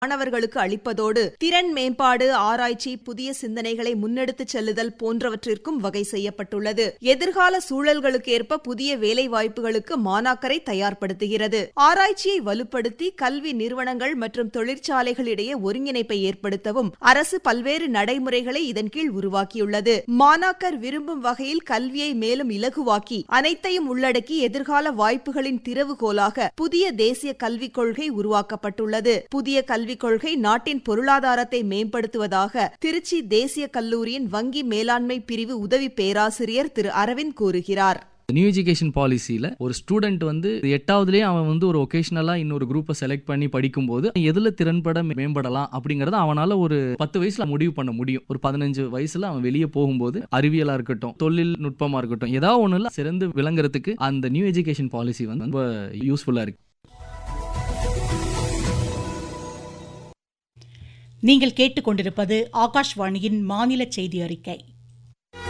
மாணவர்களுக்கு அளிப்பதோடு திறன் மேம்பாடு ஆராய்ச்சி புதிய சிந்தனைகளை முன்னெடுத்துச் செல்லுதல் போன்றவற்றிற்கும் வகை செய்யப்பட்டுள்ளது எதிர்கால சூழல்களுக்கேற்ப புதிய வேலை வாய்ப்புகளுக்கு மாணாக்கரை தயார்படுத்துகிறது ஆராய்ச்சியை வலுப்படுத்தி கல்வி நிறுவனங்கள் மற்றும் தொழிற்சாலைகளிடையே ஒருங்கிணைப்பை ஏற்படுத்தவும் அரசு பல்வேறு நடைமுறைகளை இதன் கீழ் உருவாக்கியுள்ளது மாணாக்கர் விரும்பும் வகையில் கல்வியை மேலும் இலகுவாக்கி அனைத்தையும் உள்ளடக்கி எதிர்கால வாய்ப்புகளின் திறவுகோலாக புதிய தேசிய கல்விக் கொள்கை உருவாக்கப்பட்டுள்ளது புதிய கல்விக் கொள்கை நாட்டின் பொருளாதாரத்தை மேம்படுத்துவதாக திருச்சி தேசிய கல்லூரியின் வங்கி மேலாண்மை பிரிவு உதவி பேராசிரியர் திரு அரவிந்த் கூறுகிறார் நியூ எஜுகேஷன் பாலிசியில் ஒரு ஸ்டூடெண்ட் வந்து எட்டாவதுலேயே அவன் வந்து ஒரு ஒகேஷனலாக இன்னொரு குரூப்பை செலக்ட் பண்ணி படிக்கும்போது எதில் திறன்பட மேம்படலாம் அப்படிங்கிறத அவனால் ஒரு பத்து வயசில் முடிவு பண்ண முடியும் ஒரு பதினஞ்சு வயசில் அவன் வெளியே போகும்போது அறிவியலாக இருக்கட்டும் தொழில்நுட்பமாக இருக்கட்டும் ஏதாவது ஒன்றில் சிறந்து விளங்குறதுக்கு அந்த நியூ எஜுகேஷன் பாலிசி வந்து ரொம்ப யூஸ்ஃபுல்லாக இருக்கு நீங்கள் கேட்டுக்கொண்டிருப்பது ஆகாஷ்வாணியின் மாநில செய்தி அறிக்கை